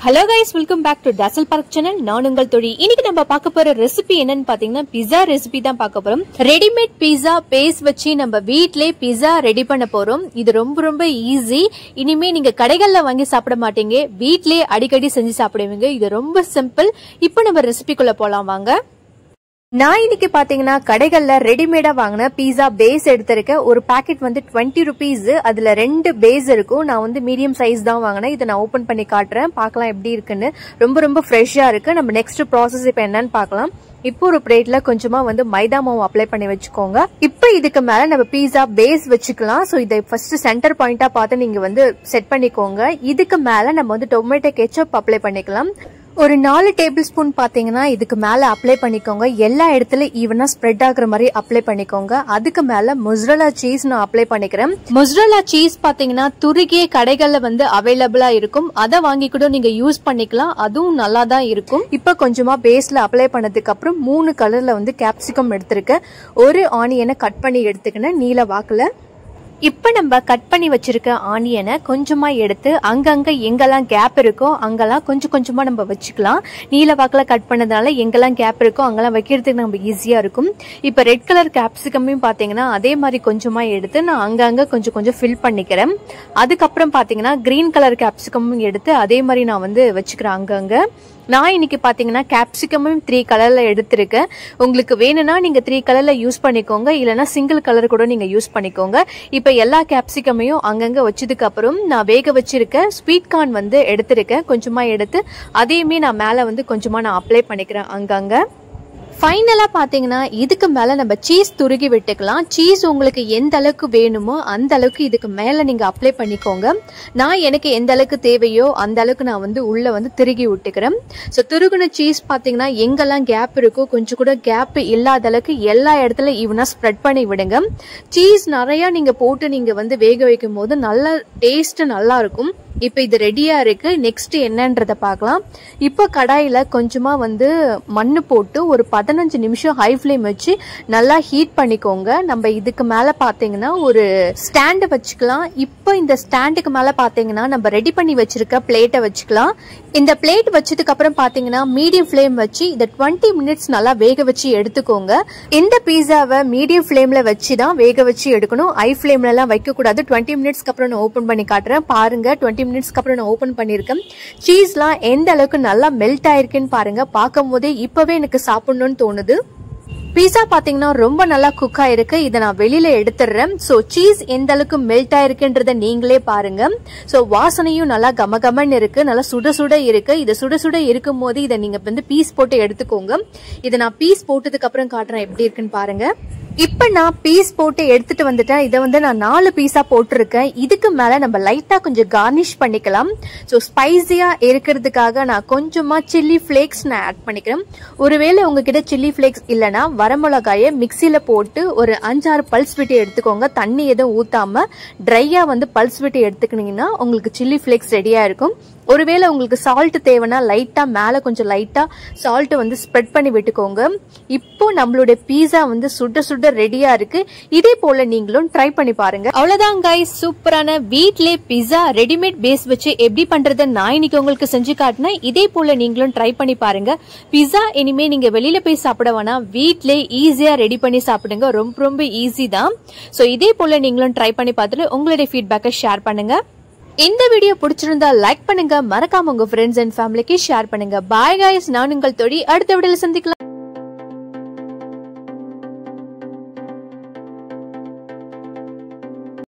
hello guys welcome back to டசல் பார்க் channel நான் உங்கள் தொழில் இன்னைக்கு நம்ம பார்க்க போற ரெசிபி என்னன்னு பாத்தீங்கன்னா பிஸா ரெசிபி தான் பார்க்க போறோம் ரெடிமேட் பிஸா பேஸ் வச்சு நம்ம வீட்லயே பிஸா ரெடி பண்ண போறோம் இது ரொம்ப ரொம்ப ஈஸி இனிமே நீங்க கடைகள்ல வாங்கி சாப்பிட மாட்டீங்க வீட்லயே அடிக்கடி செஞ்சு சாப்பிடுவீங்க இது ரொம்ப சிம்பிள் இப்போ நம்ம ரெசிபிக்குள்ள போலாம் வாங்க நான் இன்னைக்கு பாத்தீங்கன்னா கடைகள்ல ரெடிமேடா வாங்கின பீஸா பேஸ் எடுத்திருக்கேன் ஒரு பாக்கெட் வந்து டுவெண்ட்டி ருபீஸ் அதுல ரெண்டு பேஸ் இருக்கும் நான் வந்து மீடியம் சைஸ் தான் வாங்கினேன் இதை நான் ஓபன் பண்ணி காட்டுறேன் பார்க்கலாம் எப்படி இருக்குன்னு ரொம்ப ரொம்ப ஃப்ரெஷ்ஷா இருக்கு நம்ம நெக்ஸ்ட் ப்ராசஸ் இப்போ என்னன்னு பார்க்கலாம் இப்போ ஒரு பிளேட்ல கொஞ்சமா வந்து மைதா மாவு அப்ளை பண்ணி வச்சுக்கோங்க இப்போ இதுக்கு மேல நம்ம பீஸா பேஸ் வச்சுக்கலாம் ஸோ இதை ஃபர்ஸ்ட் சென்டர் பாயிண்டா பார்த்து நீங்க வந்து செட் பண்ணிக்கோங்க இதுக்கு மேல நம்ம வந்து டொமேட்டோ கெச்சப் அப்ளை பண்ணிக்கலாம் ஒரு நாலு டேபிள் ஸ்பூன் பாத்தீங்கன்னா இதுக்கு மேல அப்ளை பண்ணிக்கோங்க எல்லா இடத்துலயும் ஈவனா ஸ்ப்ரெட் ஆகுற மாதிரி அப்ளை பண்ணிக்கோங்க அதுக்கு மேல முஸ்ரலா சீஸ் நான் அப்ளை பண்ணிக்கிறேன் முஸ்ரலா சீஸ் பாத்தீங்கன்னா துருகிய கடைகள்ல வந்து அவைலபிளா இருக்கும் அதை வாங்கி கூட நீங்க யூஸ் பண்ணிக்கலாம் அதுவும் நல்லா தான் இருக்கும் இப்ப கொஞ்சமா பேஸ்ல அப்ளை பண்ணதுக்கு அப்புறம் மூணு கலர்ல வந்து கேப்சிகம் எடுத்திருக்கேன் ஒரு ஆனியனை கட் பண்ணி எடுத்துக்கினேன் நீல வாக்குல இப்ப நம்ம கட் பண்ணி வச்சிருக்க ஆனியனை கொஞ்சமா எடுத்து அங்கங்க எங்கெல்லாம் கேப் இருக்கோ அங்கெல்லாம் கொஞ்சம் கொஞ்சமா நம்ம வச்சுக்கலாம் நீல வாக்குல கட் பண்ணதுனால எங்கெல்லாம் கேப் இருக்கோ அங்கெல்லாம் வைக்கிறதுக்கு நம்ம ஈஸியா இருக்கும் இப்ப ரெட் கலர் கேப்சிகமையும் பாத்தீங்கன்னா அதே மாதிரி கொஞ்சமா எடுத்து நான் அங்கங்க கொஞ்சம் கொஞ்சம் ஃபில் பண்ணிக்கிறேன் அதுக்கப்புறம் பாத்தீங்கன்னா கிரீன் கலர் கேப்சிகமும் எடுத்து அதே மாதிரி நான் வந்து வச்சுக்கிறேன் அங்கங்க நான் இன்னைக்கு பாத்தீங்கன்னா கேப்சிகமும் த்ரீ கலர்ல எடுத்திருக்கேன் உங்களுக்கு வேணும்னா நீங்க த்ரீ கலர்ல யூஸ் பண்ணிக்கோங்க இல்லைன்னா சிங்கிள் கலர் கூட நீங்க யூஸ் பண்ணிக்கோங்க இப்ப எல்லா கேப்சிகமையும் அங்கங்க வச்சதுக்கு அப்புறம் நான் வேக வச்சிருக்கேன் ஸ்வீட் கார்ன் வந்து எடுத்திருக்கேன் கொஞ்சமா எடுத்து அதையுமே நான் மேல வந்து கொஞ்சமா நான் அப்ளை பண்ணிக்கிறேன் அங்கங்க ஃபைனலா பாத்தீங்கன்னா இதுக்கு மேல நம்ம சீஸ் துருகி விட்டுக்கலாம் சீஸ் உங்களுக்கு எந்த அளவுக்கு வேணுமோ அந்த அளவுக்கு இதுக்கு மேல நீங்க அப்ளை பண்ணிக்கோங்க நான் எனக்கு எந்த அளவுக்கு தேவையோ அந்த அளவுக்கு நான் வந்து உள்ள வந்து திருகி விட்டுக்கிறேன் ஸோ துருகுன சீஸ் பாத்தீங்கன்னா எங்கெல்லாம் கேப் இருக்கோ கொஞ்சம் கூட கேப் இல்லாத அளவுக்கு எல்லா இடத்துல ஈவனா ஸ்ப்ரெட் பண்ணி விடுங்க சீஸ் நிறைய நீங்க போட்டு நீங்க வந்து வேக வைக்கும் போது நல்ல டேஸ்ட் நல்லா இருக்கும் இப்போ இது ரெடியா இருக்கு நெக்ஸ்ட் என்னன்றத பார்க்கலாம் இப்போ கடாயில கொஞ்சமா வந்து மண்ணு போட்டு ஒரு பதினஞ்சு நிமிஷம் ஹை ஃப்ளேம் வச்சு நல்லா ஹீட் பண்ணிக்கோங்க நம்ம இதுக்கு மேல பாத்தீங்கன்னா ஒரு ஸ்டாண்ட் வச்சுக்கலாம் இப்போ இந்த ஸ்டாண்டுக்கு மேல பாத்தீங்கன்னா நம்ம ரெடி பண்ணி வச்சிருக்க பிளேட்டை வச்சுக்கலாம் இந்த பிளேட் வச்சதுக்கு அப்புறம் பாத்தீங்கன்னா மீடியம் ஃப்ளேம் வச்சு இதை டுவெண்ட்டி மினிட்ஸ் நல்லா வேக வச்சு எடுத்துக்கோங்க இந்த பீஸாவை மீடியம் ஃப்ளேம்ல வச்சு தான் வேக வச்சு எடுக்கணும் ஹை ஃப்ளேம்ல எல்லாம் வைக்க கூடாது டுவெண்ட்டி மினிட்ஸ்க்கு அப்புறம் நான் ஓப்பன் பண்ணி காட்டுறேன் பாருங்க டுவெண்ட்டி மினிட்ஸ்க்கு அப்புறம் நான் ஓப்பன் பண்ணியிருக்கேன் சீஸ்லாம் எந்த அளவுக்கு நல்லா மெல்ட் ஆயிருக்குன்னு பாருங்க பார்க்கும் போதே இப்பவே எனக்கு சாப்பிடணும்னு தோணுது பீஸா பாத்தீங்கன்னா ரொம்ப நல்லா குக் ஆயிருக்கு இதை நான் வெளியில எடுத்துடுறேன் ஸோ சீஸ் எந்த அளவுக்கு மெல்ட் ஆயிருக்குன்றத நீங்களே பாருங்க ஸோ வாசனையும் நல்லா கமகமன்னு இருக்கு நல்லா சுட சுட இருக்கு இது சுட சுட இருக்கும் போது இதை நீங்க வந்து பீஸ் போட்டு எடுத்துக்கோங்க இதை நான் பீஸ் போட்டதுக்கு அப்புறம் காட்டுறேன் எப்படி இருக்குன்னு பாருங்க இப்ப நான் பீஸ் போட்டு எடுத்துட்டு வந்துட்டேன் இதை வந்து நான் நாலு பீஸா போட்டிருக்கேன் இதுக்கு மேல நம்ம லைட்டா கொஞ்சம் கார்னிஷ் பண்ணிக்கலாம் ஸோ ஸ்பைசியா இருக்கிறதுக்காக நான் கொஞ்சமா சில்லி ஃபிளேக்ஸ் நான் ஆட் பண்ணிக்கிறேன் ஒருவேளை உங்ககிட்ட சில்லி ஃபிளேக்ஸ் இல்லைன்னா வரமிளகாயை மிக்சியில போட்டு ஒரு அஞ்சாறு பல்ஸ் விட்டு எடுத்துக்கோங்க தண்ணி எதுவும் ஊத்தாம ட்ரையா வந்து பல்ஸ் விட்டு எடுத்துக்கினீங்கன்னா உங்களுக்கு சில்லி ஃபிளேக்ஸ் ரெடியா இருக்கும் ஒருவேளை உங்களுக்கு சால்ட் தேவைன்னா லைட்டா மேல கொஞ்சம் லைட்டா சால்ட் வந்து ஸ்ப்ரெட் பண்ணி விட்டுக்கோங்க இப்போ நம்மளுடைய பீஸா வந்து சுட சுட ரெடியா இருக்கு இதே போல நீங்களும் ட்ரை பண்ணி பாருங்க அவ்வளவுதான் கைஸ் சூப்பரான வீட்லயே பீஸா ரெடிமேட் பேஸ் வச்சு எப்படி பண்றதை நான் இன்னைக்கு உங்களுக்கு செஞ்சு காட்டினேன் இதே போல நீங்களும் ட்ரை பண்ணி பாருங்க பீஸா இனிமே நீங்க வெளியில போய் சாப்பிட வேணாம் வீட்லயே ஈஸியா ரெடி பண்ணி சாப்பிடுங்க ரொம்ப ரொம்ப ஈஸி தான் சோ இதே போல நீங்களும் ட்ரை பண்ணி பார்த்துட்டு உங்களுடைய ஃபீட்பேக்கை ஷேர் பண்ணுங்க இந்த வீடியோ பிடிச்சிருந்தா லைக் பண்ணுங்க மறக்காம உங்க ஃப்ரெண்ட்ஸ் அண்ட் ஃபேமிலிக்கு ஷேர் பண்ணுங்க பாய் காய்ஸ் நான் உங்கள் தொடி அடுத்த வீடியோல சந்திக்கலாம்